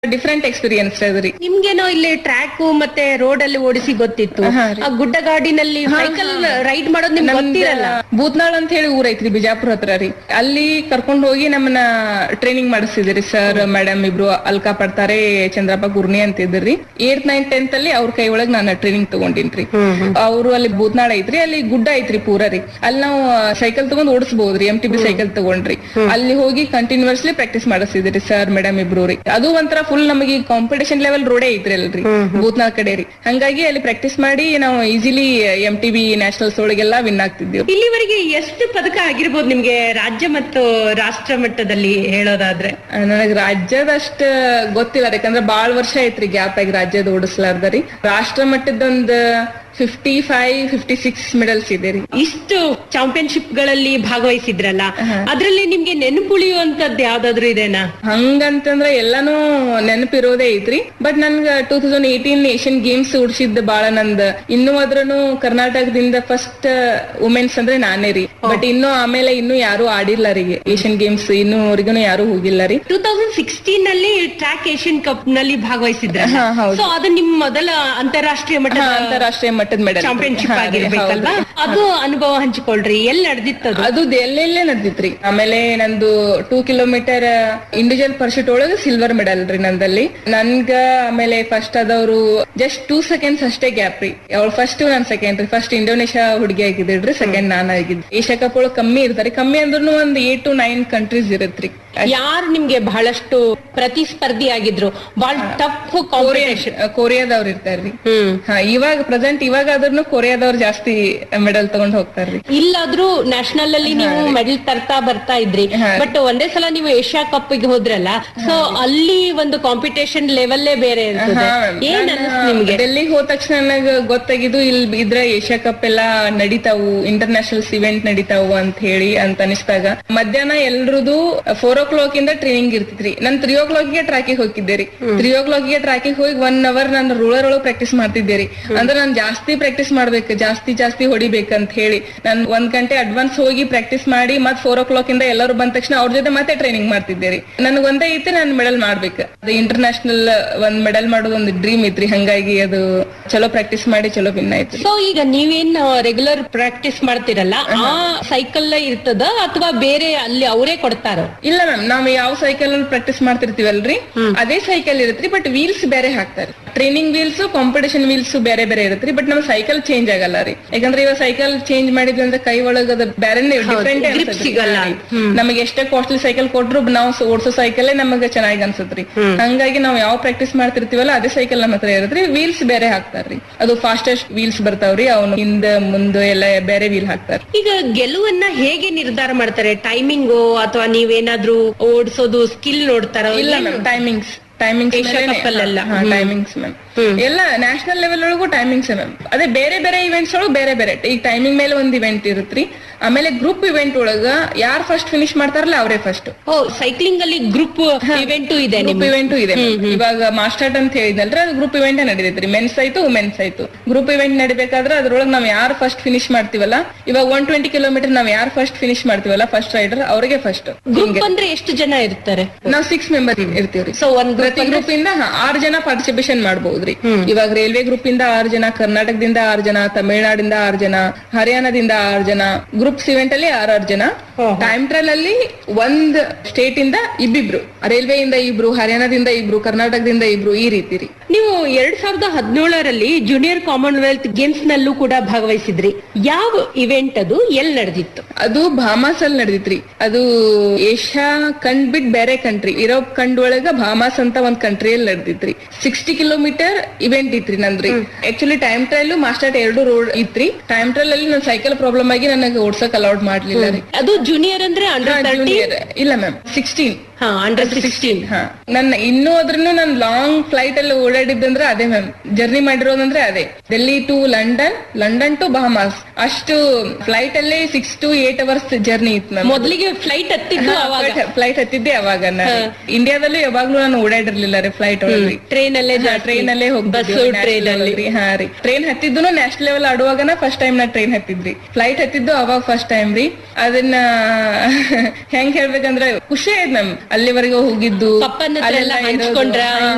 Different experience ಅದ್ರಿ ನಿಮ್ಗೇನೋ ಇಲ್ಲಿ track ಮತ್ತೆ ರೋಡ್ ಅಲ್ಲಿ ಓಡಿಸಿ ಗೊತ್ತಿತ್ತು ಹಾ ರೀ. ಆ ಗುಡ್ಡಗಾಡಿನಲ್ಲಿ ಸೈಕಲ್ ರೈಡ್ ಮಾಡೋದ್ ನಿಮ್ಗೆ ಗೊತ್ತಿರಲ್ಲ ಬೂತ್ನಾಳ್ ಅಂತ ಹೇಳಿ ಊರ್ ಐತ್ರಿ ಬಿಜಾಪುರ ಹತ್ರ ರೀ ಅಲ್ಲಿ ಕರ್ಕೊಂಡ್ ಹೋಗಿ ನಮ್ಮನ್ನ ಟ್ರೈನಿಂಗ್ ಮಾಡಿಸಿದ್ರಿ ಸರ್ ಮೇಡಮ್ ಇಬ್ರು ಅಲ್ಕಾ ಪಡ್ತಾರೆ ಚಂದ್ರಪ್ಪ ಗುರ್ನಿ ಅಂತ ಇದ್ರಿ ಏಟ್ ನೈನ್ ಟೆಂತ್ ಅಲ್ಲಿ ಅವ್ರ ಕೈ ಒಳಗ್ ನಾನು ಟ್ರೈನಿಂಗ್ ತಗೊಂಡಿನ್ರಿ ಅವರು ಅಲ್ಲಿ ಬೂತ್ನಾಳ್ ಐತ್ರಿ ಅಲ್ಲಿ ಗುಡ್ಡ ಐತ್ರಿ ಪೂರ ರೀ ಅಲ್ಲಿ ನಾವು ಸೈಕಲ್ ತಗೊಂಡ್ ಓಡಿಸಬಹುದ್ರಿ ಎಂ ಟಿ ಬಿ ಸೈಕಲ್ ತಗೊಂಡ್ರಿ ಅಲ್ಲಿ ಹೋಗಿ ಕಂಟಿನ್ಯೂಸ್ಲಿ ಪ್ರಾಕ್ಟೀಸ್ ಮಾಡಿಸಿದ್ರಿ ಸರ್ ಮೇಡಮ್ ಇಬ್ರು ರೀ ಅದು ಒಂಥರ ಫುಲ್ ನಮಗೆ ಕಾಂಪಿಟೇಷನ್ ಲೆವೆಲ್ ರೋಡೇ ಐತ್ರಿ ಅಲ್ರಿ ಬೂತ್ನಾಳ್ ಕಡೆ ರೀ ಹಂಗಾಗಿ ಅಲ್ಲಿ ಪ್ರಾಕ್ಟೀಸ್ ಮಾಡಿ ನಾವು easily M T B nationals ಒಳಗೆಲ್ಲ ವಿನ್ ಆಗ್ತಿದ್ದೀವಿ ಇಲ್ಲಿವರೆಗೆ ಎಷ್ಟು ಪದಕ ಆಗಿರ್ಬೋದು ನಿಮ್ಗೆ ರಾಜ್ಯ ಮತ್ತು ರಾಷ್ಟ್ರ ಮಟ್ಟದಲ್ಲಿ ಹೇಳೋದಾದ್ರೆ ನನಗ್ ರಾಜ್ಯದಷ್ಟ ಗೊತ್ತಿಲ್ಲ ರೀ ಯಾಕಂದ್ರೆ ಬಾಳ್ ವರ್ಷ ಐತ್ರಿ ಗ್ಯಾಪ್ ಆಗಿ ರಾಜ್ಯದ ಓಡಿಸ್ಲಾರ್ದ ರೀ ರಾಷ್ಟ್ರ ಮಟ್ಟದೊಂದ್ fifty five fifty six medals ಇದೆ ರೀ ಇಷ್ಟು ಚಾಂಪಿಯನ್ಶಿಪ್ ಗಳಲ್ಲಿ ಭಾಗವಹಿಸಿದ್ರಲ್ಲ ಅದ್ರಲ್ಲಿ ನಿಮ್ಗೆ ನೆನಪುಳಿಯುವಂತದ್ದು ಯಾವ್ದಾದ್ರು ಇದೆನಾ ಹಂಗಂತಂದ್ರ ಎಲ್ಲಾನು ನೆನಪಿರೋದೇ ಐತ್ರಿ ಬಟ್ ನನ್ಗ two thousand eighteen Asian Games ಉಡ್ಸಿದ್ ಬಾಳ ನಂದ್ ಇನ್ನೂ ಅದ್ರನು ಕರ್ನಾಟಕದಿಂದ ಫಸ್ಟ್ ವುಮೆನ್ಸ್ ಅಂದ್ರೆ ನಾನೇ ರೀ ಬಟ್ ಇನ್ನು ಆಮೇಲೆ ಇನ್ನು ಯಾರು ಆಡಿಲ್ಲ ರೀ ಏಷ್ಯನ್ ಗೇಮ್ಸ್ ಇನ್ನೂವರೆಗೂ ಯಾರು ಹೋಗಿಲ್ಲ ರೀ ಟೂ ತೌಸಂಡ್ ಸಿಕ್ಸ್ಟೀನ್ ನಲ್ಲಿ ಟ್ರ್ಯಾಕ್ ಏಷ್ಯನ್ ಕಪ್ ನಲ್ಲಿ ಭಾಗವಹಿಸಿದ್ರ ಹಾ, ಹೌದು. ಸೊ ಅದು ನಿಮ್ ಮೊದಲ ಅಂತಾರಾಷ್ಟ್ರೀಯ ಹಾ, ಮಟ್ಟದ ಅಂತಾರಾಷ್ಟ್ರೀಯ ಮಟ್ಟದ ಮೆಡಲ್ ಚಾಂಪಿಯನ್ಶಿಪ್ ಆಗಿರ್ಬೇಕಲ್ವಾ ಅದು ಅನುಭವ ಹಂಚಿಕೊಳ್ರಿ ಎಲ್ಲಿ ನಡೆದಿತ್ತದು ಅದು ಎಲ್ಲೆಲ್ಲೇ ನಡೆದಿತ್ರಿ ಆಮೇಲೆ ನಂದು ಟೂ ಕಿಲೋಮೀಟರ್ ಇಂಡಿವಿಜುವಲ್ ಪರ್ಶೂಟ್ ಒಳಗ ಸಿಲ್ವರ್ ಮೆಡಲ್ ರೀ ನಂದಲ್ಲಿ ನನ್ಗ ಆಮೇಲೆ ಫಸ್ಟ್ ಆದವ್ರು ಜಸ್ಟ್ ಟೂ ಸೆಕೆಂಡ್ಸ್ ಅಷ್ಟೇ ಗ್ಯಾಪ್ ರೀ ಅವ್ಳು ಫಸ್ಟ್ ನಾನ್ ಸೆಕೆಂಡ್ ರೀ ಫಸ್ಟ್ ಇಂಡೋನೇಷ್ಯಾ ಹುಡುಗಿ ಆಗಿದ್ರಿ ಸೆಕೆಂಡ್ ನಾನ್ ಆಗಿದ್ದೆ ಏಷ್ಯಾ ಕಪ್ ಒಳಗ್ ಕಮ್ಮಿ ಇರ್ತಾರೆ ಕಮ್ಮಿ ಅಂದ್ರೂ ಒಂದ್ ಏಟ್ ಟು ನೈನ್ ಕಂಟ್ರೀಸ್ ಇರತ್ರಿ ಯಾರು ನಿಮ್ಗೆ ಬಹಳಷ್ಟು ಪ್ರತಿಸ್ಪರ್ಧಿ ಆಗಿದ್ರು ಬಹಳ ಟಫ್ ಕಾಂಪಿಟೇಷನ್ ಕೊರಿಯಾದವ್ರು ಇರ್ತಾರ್ರಿ ಹ್ಮ್ ಹಾ ಇವಾಗ ಪ್ರೆಸೆಂಟ್ ಇವಾಗ ಆದ್ರೂ ಕೊರಿಯಾದವ್ರು ಜಾಸ್ತಿ ಮೆಡಲ್ ತಗೊಂಡ್ ಹೋಗ್ತಾರ್ರಿ ಇಲ್ಲಾದ್ರೂ ನ್ಯಾಷನಲ್ ಅಲ್ಲಿ ನೀವು ಮೆಡಲ್ ತರ್ತಾ ಬರ್ತಾ ಇದ್ರಿ ಬಟ್ ಒಂದೇ ಸಲ ನೀವು ಏಷ್ಯಾ ಕಪ್ ಗೆ ಹೋದ್ರಲ್ಲ ಸೊ ಅಲ್ಲಿ ಒಂದು ಕಾಂಪಿಟೇಷನ್ ಲೆವೆಲ್ಲೇ ಬೇರೆ ಇರ್ತದೆ ಹಾ, ಏನ್ ನಾನ್ ಅನಿಸ್ತು ನಿಮ್ಗೆ ಡೆಲ್ಲಿಗೆ ಹೋದ ತಕ್ಷಣ ನನಗ ಗೊತ್ತಾಗಿದ್ದು ಇಲ್ಲಿ ಇದ್ರ ಏಷ್ಯಾ ಕಪ್ ಎಲ್ಲಾ ನಡೀತಾವು ಇಂಟರ್ನ್ಯಾಷನಲ್ಸ್ ಇವೆಂಟ್ ನಡೀತಾವು ಅಂತ ಹೇಳಿ ಅಂತ ಅನಿಸ್ದಾಗ ಮಧ್ಯಾಹ್ನ ಎಲ್ರದು ಫೋರ್ ಓ ಕ್ಲಾಕ್ ಇಂದ ಟ್ರೈನಿಂಗ್ ಇರ್ತಿತ್ರಿ ನಾನ್ ತ್ರೀ ಓ ಕ್ಲಾಕ್ ಗೆ ಟ್ರ್ಯಾಕಿಗೆ ಹೋಗಿದ್ದೆ ರೀ ತ್ರೀ ಓ ಕ್ಲಾಕ್ ಗೆ ಟ್ರ್ಯಾಕಿಗೆ ಹೋಗಿ ಒನ್ ಅವರ್ ನಾನು ರೂಳರ್ ಒಳಗೆ ಪ್ರಾಕ್ಟೀಸ್ ಮಾಡ್ತಿದ್ದೆ ರೀ ಅಂದ್ರೆ ನಾನ್ ಜಾಸ್ತಿ ಪ್ರಾಕ್ಟೀಸ್ ಮಾಡ್ಬೇಕು ಜಾಸ್ತಿ ಜಾಸ್ತಿ ಹೊಡಿಬೇಕಂತ ಹೇಳಿ ನಾನ್ ಒಂದ್ ಗಂಟೆ ಅಡ್ವಾನ್ಸ್ ಹೋಗಿ ಪ್ರಾಕ್ಟೀಸ್ ಮಾಡಿ ಮತ್ ಫೋರ್ ಓ ಕ್ಲಾಕ್ ಇಂದ ಎಲ್ಲರೂ ಬಂದ ತಕ್ಷಣ ಅವ್ರ ಜೊತೆ ಮತ್ತೆ ಟ್ರೈನಿಂಗ್ ಮಾಡ್ತಿದ್ದೆ ರೀ ನನ್ಗೆ ಒಂದೇ ಐತೆ ನಾನು ಮೆಡಲ್ ಮಾಡ್ಬೇಕು ಅದು ಇಂಟರ್ನ್ಯಾಷನಲ್ ಒಂದ್ ಮೆಡಲ್ ಮಾಡೋದು ಒಂದು ಡ್ರೀಮ್ ಐತ್ರಿ ಹಂಗಾಗಿ ಅದು ಚಲೋ ಪ್ರಾಕ್ಟೀಸ್ ಮಾಡಿ ಚಲೋ ವಿನ್ ಆಯ್ತು ಸೊ ಈಗ ನೀವೇನ್ ರೆಗ್ಯುಲರ್ ಪ್ರಾಕ್ಟೀಸ್ ಮಾಡ್ತಿರಲ್ಲ ಆ ಸೈಕಲ್ ಇರ್ತದ ಅಥವಾ ಬೇರೆ ಅಲ್ಲಿ ಅವರೇ ಕೊಡ್ತಾರೋ ಇಲ್ಲ ಮ್ಯಾಮ್ ನಾವ್ ಯಾವ ಸೈಕಲ್ ಅಲ್ಲಿ ಪ್ರಾಕ್ಟೀಸ್ ಮಾಡ್ತಿರ್ತೀವಲ್ರಿ ಅದೇ ಸೈಕಲ್ ಇರತ್ರಿ ಬಟ್ ವೀಲ್ಸ್ ಬೇರೆ ಹಾಕ್ತಾರೆ ಟ್ರೈನಿಂಗ್ ವೀಲ್ಸ್ ಕಾಂಪಿಟೇಷನ್ ವೀಲ್ಸ್ ಬೇರೆ ಬೇರೆ ಇರತ್ರಿ ಬಟ್ ನಮ್ ಸೈಕಲ್ ಚೇಂಜ್ ಆಗಲ್ಲ ರೀ ಯಾಕಂದ್ರೆ ಇವಾಗ ಸೈಕಲ್ ಚೇಂಜ್ ಮಾಡಿದ್ವಿ ಅಂದ್ರೆ ಕೈ ಒಳಗ ಅದು ಬೇರೆ ಡಿಫ್ರೆಂಟ್ grip ಸಿಗಲ್ಲ. ನಮಗೆ ಎಷ್ಟೇ ಕಾಸ್ಟ್ಲಿ ಸೈಕಲ್ ಕೊಟ್ರು ನಾವು ಓಡಿಸೋ ಸೈಕಲ್ ನಮಗೆ ಚೆನ್ನಾಗಿ ಅನ್ಸತ್ರಿ ಹಂಗಾಗಿ ನಾವು ಯಾವ ಪ್ರಾಕ್ಟೀಸ್ ಮಾಡ್ತಿರ್ತೀವಲ್ಲ ಅದೇ ಸೈಕಲ್ ನಮ್ಮ ಹತ್ರ ಇರತ್ರಿ ವೀಲ್ಸ್ ಬೇರೆ ಹಾಕ್ತಾರ್ರಿ ಅದು ಫಾಸ್ಟೆಸ್ಟ್ ವೀಲ್ಸ್ ಬರ್ತಾವ್ರಿ ಅವ್ನು ಹಿಂದ ಮುಂದೆ ಎಲ್ಲ ಬೇರೆ ವೀಲ್ ಹಾಕ್ತಾರ ಈಗ ಗೆಲುವನ್ನ ಹೇಗೆ ನಿರ್ಧಾರ ಮಾಡ್ತಾರೆ ಟೈಮಿಂಗು ಅಥವಾ ನೀವೇನಾದ್ರೂ ಓಡಿಸೋದು ಸ್ಕಿಲ್ ನೋಡ್ತಾರೋ ಇಲ್ಲ ma'am timings timings Asia Cup ಅಲ್ಲೆಲ್ಲ. ಟೈಮಿಂಗ್ಸ್ ಮ್ಯಾಮ್ ಎಲ್ಲ ನ್ಯಾಷನಲ್ ಲೆವೆಲ್ ಒಳಗೂ ಟೈಮಿಂಗ್ಸ್ ಮ್ಯಾಮ್ ಅದೇ ಬೇರೆ ಬೇರೆ ಇವೆಂಟ್ಸ್ ಒಳಗೂ ಬೇರೆ ಬೇರೆ ಈಗ ಟೈಮಿಂಗ್ ಮೇಲೆ ಒಂದ್ ಇವೆಂಟ್ ಇರುತ್ರಿ ಆಮೇಲೆ ಗ್ರೂಪ್ ಇವೆಂಟ್ ಒಳಗ ಯಾರು ಫಸ್ಟ್ ಫಿನಿಶ್ ಮಾಡ್ತಾರಲ್ಲ ಅವರೇ ಫಸ್ಟ್ ಓ ಸೈಕ್ಲಿಂಗ್ ಅಲ್ಲಿ ಗ್ರೂಪ್ ಇವೆಂಟು ಇದೆ ಗ್ರೂಪ್ ನಿಮ್ಗೆ ಇವೆಂಟ್ ಇದೆ ma'am. ಇವಾಗ ಮಾಸ್ಟರ್ಟ್ ಅಂತ ಹೇಳಿದ್ನಲ್ರಿ ಅದು ಗ್ರೂಪ್ ಇವೆಂಟ್ ನಡೀತೈತ್ರಿ ಮೆನ್ಸ್ ಆಯ್ತು ವುಮೆನ್ಸ್ ಆಯ್ತು ಗ್ರೂಪ್ ಇವೆಂಟ್ ನಡಿಬೇಕಾದ್ರೆ ಅದ್ರೊಳಗೆ ನಾವ್ ಯಾರು ಫಸ್ಟ್ ಫಿನಿಶ್ ಮಾಡ್ತೀವಲ್ಲ ಇವಾಗ ಒನ್ ಟ್ವೆಂಟಿ ಕಿಲೋಮೀಟರ್ ನಾವ್ ಯಾರು ಫಸ್ಟ್ ಫಿನಿಶ್ ಮಾಡ್ತೀವಲ್ಲ ಫಸ್ಟ್ ರೈಡರ್ ಅವ್ರಿಗೆ ಫಸ್ಟ್ ಗ್ರೂಪ್ ಅಂದ್ರೆ ಎಷ್ಟು ಜನ ಇರ್ತಾರೆ ನಾವ್ ಸಿಕ್ಸ್ ಮೆಂಬರ್ ಇರ್ತೀವ್ರಿ ಸೊ ಒಂದ್ ಗ್ರೂಪ್ ಪ್ರತಿ ಗ್ರೂಪ್ ಇಂದ ಹಾ, ಆರ್ ಜನ ಪಾರ್ಟಿಸಿಪೇಷನ್ ಮಾಡಬಹುದ್ರಿ ಇವಾಗ ರೈಲ್ವೆ ಗ್ರೂಪ್ ಇಂದ ಆರ್ ಜನ ಕರ್ನಾಟಕದಿಂದ ಆರ್ ಜನ ತಮಿಳ್ನಾಡಿಂದ ಆರ್ ಜನ ಹರಿಯಾಣದಿಂದ ಆರ್ ಜನ ಗ್ರೂಪ್ಸ್ ಇವೆಂಟ್ ಅಲ್ಲಿ ಆರ್ ಆರ್ ಜನ ಟೈಮ್ ಟ್ರಯಲ್ ಅಲ್ಲಿ ಒಂದ್ ಸ್ಟೇಟ್ ಇಂದ ಇಬ್ಬಿಬ್ರು ರೈಲ್ವೆ ಇಂದ ಇಬ್ರು ಹರಿಯಾಣದಿಂದ ಇಬ್ರು ಕರ್ನಾಟಕದಿಂದ ಇಬ್ರು ಈ ರೀತಿ ರೀ ನೀವು ಎರಡ್ ಸಾವಿರದ ಹದಿನೇಳರಲ್ಲಿ ಜೂನಿಯರ್ ಕಾಮನ್ವೆಲ್ತ್ ಗೇಮ್ಸ್ ನಲ್ಲೂ ಕೂಡ ಭಾಗವಹಿಸಿದ್ರಿ ಯಾವ ಇವೆಂಟ್ ಅದು ಎಲ್ಲಿ ನಡೆದಿತ್ತು ಅದು ಭಾಮಾಸ್ ಅಲ್ಲಿ ನಡೆದಿತ್ರಿ ಅದು ಏಷ್ಯಾ ಕಂಡ್ ಬಿಟ್ ಬೇರೆ ಕಂಟ್ರಿ ಯುರೋಪ್ ಕಂಡ್ ಒಳಗ ಭಾಮಾಸ್ ಅಂತ ಒಂದ್ ಕಂಟ್ರಿಯಲ್ಲಿ ನಡೆದಿತ್ರಿ ಸಿಕ್ಸ್ಟಿ ಕಿಲೋಮೀಟರ್ ಇವೆಂಟ್ ಇತ್ರಿ ನಂದ್ರಿ ಆಕ್ಚುಲಿ ಟೈಮ್ ಟ್ರಯಲ್ ಮಾಸ್ಟರ್ ಎರಡು ರೋಡ್ ಇತ್ರಿ ಟೈಮ್ ಟ್ರಯಲ್ ಅಲ್ಲಿ ನನ್ ಸೈಕಲ್ ಪ್ರಾಬ್ಲಮ್ ಆಗಿ ನನಗೆ ಓಡ್ಸಕ್ ಅಲೌಡ್ ಮಾಡ್ಲಿಲ್ಲ ರೀ ಅದು ಜೂನಿಯರ್ ಅಂದ್ರೆ ಅಂಡರ್ ತರ್ಟಿ ಜೂನಿಯರ್ ಇಲ್ಲ ಮ್ಯಾಮ್ ಸಿಕ್ಸ್ಟೀನ್ ಹಾ ಅಂಡರ್ ಸಿಕ್ಸ್ಟೀನ್ ಹಾ ನನ್ನ ಇನ್ನೂ ಅದ್ರೂ ನಾನು ಲಾಂಗ್ ಫ್ಲೈಟ್ ಅಲ್ಲಿ ಓಡಾಡಿದ್ದಂದ್ರೆ ಅದೇ ಮ್ಯಾಮ್ ಜರ್ನಿ ಮಾಡಿರೋದಂದ್ರೆ ಅದೇ Delhi to London London to Bahamas ಅಷ್ಟು ಫ್ಲೈಟ್ ಅಲ್ಲೇ six to eight hours journey ಇತ್ತು ಮ್ಯಾಮ್ ಮೊದಲಿಗೆ ಫ್ಲೈಟ್ ಹತ್ತಿದ್ದು ಅವಾಗ ಫ್ಲೈಟ್ ಹತ್ತಿದ್ದೆ ಅವಾಗ ನಾನು ಇಂಡಿಯಾದಲ್ಲೂ ಯಾವಾಗ್ಲೂ ನಾನು ಓಡಾಡಿರ್ಲಿಲ್ಲ ರೀ ಫ್ಲೈಟ್ ಒಳಗೆ ಟ್ರೈನ್ ಅಲ್ಲೇ ಟ್ರೈನ್ ಅಲ್ಲೇ ಬಸ್ ಹೋಗ್ಬಿದ್ದು ಟ್ರೈನ್ ಅಲ್ಲಿ ರೀ ಹಾ ರೀ ಟ್ರೈನ್ ಹತ್ತಿದ್ದು ನ್ಯಾಷನಲ್ ಲೆವೆಲ್ ಆಡುವಾಗನ ಫಸ್ಟ್ ಟೈಮ್ ನಾ ಟ್ರೈನ್ ಹತ್ತಿದ್ರಿ ಫ್ಲೈಟ್ ಹತ್ತಿದ್ದು ಅವಾಗ ಫಸ್ಟ್ ಟೈಮ್ ರೀ ಅದನ್ನ ಹೆಂಗ್ ಹೇಳ್ಬೇಕಂದ್ರೆ ಖುಷಿ ಆಯ್ತು ನಮ್ ಅಲ್ಲಿವರೆಗೂ ಹೋಗಿದ್ದು ಪಪ್ಪನ ಹತ್ರ ಎಲ್ಲ ಅಲ್ಲೆಲ್ಲ ಇರೋದು. ಹಂಚ್ಕೊಂಡ್ರಾ? ಹಾ,